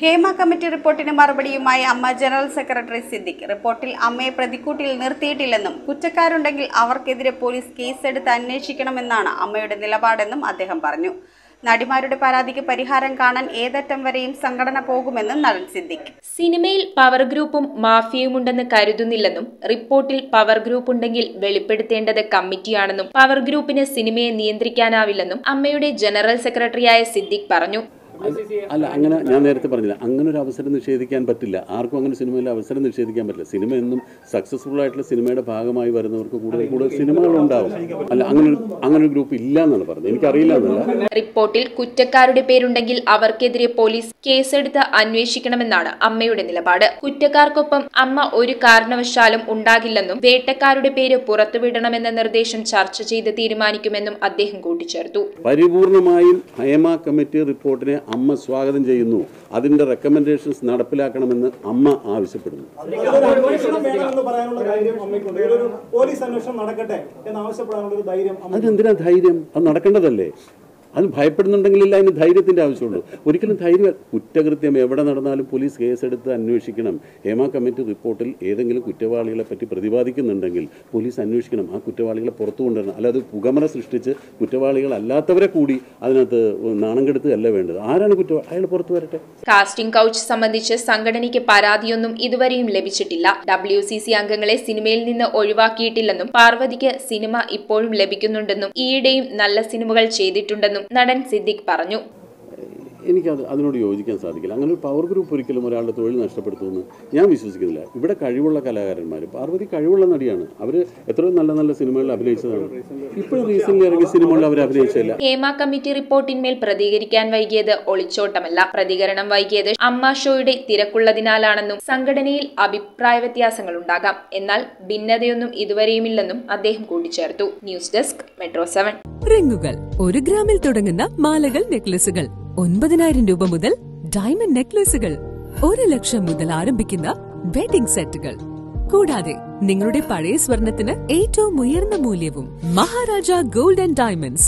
Hema committee റിപ്പോർട്ടിന് മറുപടിയുമായി അമ്മ general secretary Siddique റിപ്പോർട്ടിൽ അമ്മയെ പ്രതിക്കൂട്ടിൽ നിർത്തിയിട്ടില്ലെന്നും കുറ്റക്കാരുണ്ടെങ്കിൽ അവർക്കെതിരെ പോലീസ് കേസെടുത്ത് അന്വേഷിക്കണമെന്നാണ് അമ്മയുടെ നിലപാടെന്നും അദ്ദേഹം പറഞ്ഞു നടിമാരുടെ പരാതിക്ക് പരിഹാരം കാണാൻ ഏതറ്റം വരെയും സംഘടന പോകുമെന്നും നടൻ സിദ്ദിഖ് സിനിമയിൽ പവർ ഗ്രൂപ്പും മാഫിയയുമുണ്ടെന്ന് കരുതുന്നില്ലെന്നും റിപ്പോർട്ടിൽ പവർ ഗ്രൂപ്പ് ഉണ്ടെങ്കിൽ വെളിപ്പെടുത്തേണ്ടത് കമ്മിറ്റിയാണെന്നും പവർ ഗ്രൂപ്പിന് സിനിമയെ നിയന്ത്രിക്കാനാവില്ലെന്നും അമ്മയുടെ ജനറൽ സെക്രട്ടറിയായ സിദ്ദിഖ് പറഞ്ഞു അത് അല്ല അങ്ങനെ ഞാൻ നേരത്തെ പറഞ്ഞില്ല അങ്ങനെ ഒരു അവസരം നിഷേധിക്കാൻ പറ്റില്ല ആർക്കും അങ്ങനെ സിനിമയിൽ അവസരം നിഷേധിക്കാൻ പറ്റില്ല സിനിമ എന്നും സക്സസ്ഫുൾ ആയിട്ടുള്ള സിനിമയുടെ ഭാഗമായി വരുന്നവർക്ക് കൂടുതൽ കൂടുതൽ സിനിമകൾ ഉണ്ടാവും അല്ല അങ്ങനെ ഒരു അങ്ങനെ ഒരു ഗ്രൂപ്പ് ഇല്ല എന്നാണ് പറഞ്ഞത് എനിക്കറിയില്ല എന്നല്ല റിപ്പോർട്ടിൽ കുറ്റക്കാരുടെ പേരുണ്ടെങ്കിൽ അവർക്കെതിരെ പോലീസ് കേസെടുത്ത് അന്വേഷിക്കണമെന്നാണ് അമ്മയുടെ നിലപാട് കുറ്റക്കാർക്കൊപ്പം അമ്മ ഒരു കാരണവശാലും ഉണ്ടാകില്ലെന്നും വേട്ടക്കാരുടെ പേര് പുറത്തുവിടണമെന്ന നിർദ്ദേശം ചർച്ച ചെയ്ത് തീരുമാനിക്കുമെന്നും അദ്ദേഹം കൂട്ടിച്ചേർത്തു പരിപൂർണമായും ഹേമ കമ്മിറ്റി റിപ്പോർട്ടിനെ അമ്മ സ്വാഗതം ചെയ്യുന്നു അതിന്റെ റെക്കമെൻഡേഷൻസ് നടപ്പിലാക്കണമെന്ന് അമ്മ ആവശ്യപ്പെടുന്നു അതിലൊരു അന്വേഷണം വേണമെന്ന് പറയാനുള്ള ധൈര്യം അമ്മയ്ക്കുണ്ട് ഇതിലൊരു പോലീസ് അന്വേഷണം നടക്കട്ടെ എന്ന് ആവശ്യപ്പെടാനുള്ള ഒരു ധൈര്യം അമ്മ അതെന്തിനാ ധൈര്യം അത് നടക്കേണ്ടതല്ലേ അത് ഭയപ്പെടുന്നുണ്ടെങ്കിലില്ല അതിന് ധൈര്യത്തിന്റെ ആവശ്യമുള്ളൂ ഒരിക്കലും ധൈര്യം കുറ്റകൃത്യം എവിടെ നടന്നാലും പോലീസ് കേസെടുത്ത് അന്വേഷിക്കണം ഹേമ കമ്മിറ്റി റിപ്പോർട്ടിൽ ഏതെങ്കിലും കുറ്റവാളികളെ പറ്റി പ്രതിപാദിക്കുന്നുണ്ടെങ്കിൽ പോലീസ് അന്വേഷിക്കണം ആ കുറ്റവാളികളെ പുറത്തു കൊണ്ടുവരണം അല്ലാതെ പുകമറ സൃഷ്ടിച്ച് കുറ്റവാളികളല്ലാത്തവരെ കൂടി അതിനകത്ത് നാണം കെടുത്തുകയല്ല വേണ്ടത് ആരാണ് കുറ്റവാളി അയാൾ പുറത്തു വരട്ടെ കാസ്റ്റിംഗ് കൗച്ച് സംബന്ധിച്ച് സംഘടനയ്ക്ക് പരാതിയൊന്നും ഇതുവരെയും ലഭിച്ചിട്ടില്ല ഡബ്ല്യു സി സി അംഗങ്ങളെ സിനിമയിൽ നിന്ന് ഒഴിവാക്കിയിട്ടില്ലെന്നും പാർവതിക്ക് സിനിമ ഇപ്പോഴും ലഭിക്കുന്നുണ്ടെന്നും ഈയിടെയും നല്ല സിനിമകൾ ചെയ്തിട്ടുണ്ടെന്നും നടൻ സിദ്ദിഖ് പറഞ്ഞു എനിക്കത് അതിനോട് യോജിക്കാൻ സാധിക്കില്ല അങ്ങനെ ഒരു പവർ ഗ്രൂപ്പ് ഒരിക്കലും ഒരാളുടെ തൊഴിൽ നഷ്ടപ്പെടുത്തുമെന്ന് ഞാൻ വിശ്വസിക്കുന്നില്ല ഇവിടെ കഴിവുള്ള കലാകാരന്മാർ പാർവതി കഴിവുള്ള നടിയാണ് അവർ എത്രയോ നല്ല നല്ല സിനിമകളിൽ അഭിനയിച്ചതാണ് ഇപ്പോഴും റീസെന്റ് ഇറങ്ങിയ സിനിമകളിൽ അവർ അഭിനയിച്ചില്ല ഹേമ കമ്മിറ്റി റിപ്പോർട്ടിന്മേൽ പ്രതികരിക്കാൻ വൈകിയത് ഒളിച്ചോട്ടമല്ല പ്രതികരണം വൈകിയത് അമ്മ ഷോയുടെ തിരക്കുള്ളതിനാലാണെന്നും സംഘടനയിൽ അഭിപ്രായ വ്യത്യാസങ്ങൾ ഉണ്ടാകാം എന്നാൽ ഭിന്നതയൊന്നും ഇതുവരെയുമില്ലെന്നും അദ്ദേഹം കൂട്ടിച്ചേർത്തു ന്യൂസ് ഡെസ്ക് മെട്രോ സെവൻ റിങ്ങുകൾ ഒരു ഗ്രാമിൽ തുടങ്ങുന്ന മാലകൾ നെക്ലസുകൾ ഒൻപതിനായിരം രൂപ മുതൽ ഡയമണ്ട് നെക്ലസുകൾ ഒരു ലക്ഷം മുതൽ ആരംഭിക്കുന്ന വെഡിംഗ് സെറ്റുകൾ കൂടാതെ നിങ്ങളുടെ പഴയ സ്വർണത്തിന് ഏറ്റവും ഉയർന്ന മൂല്യവും മഹാരാജ ഗോൾഡ് ആൻഡ് ഡയമണ്ട്സ്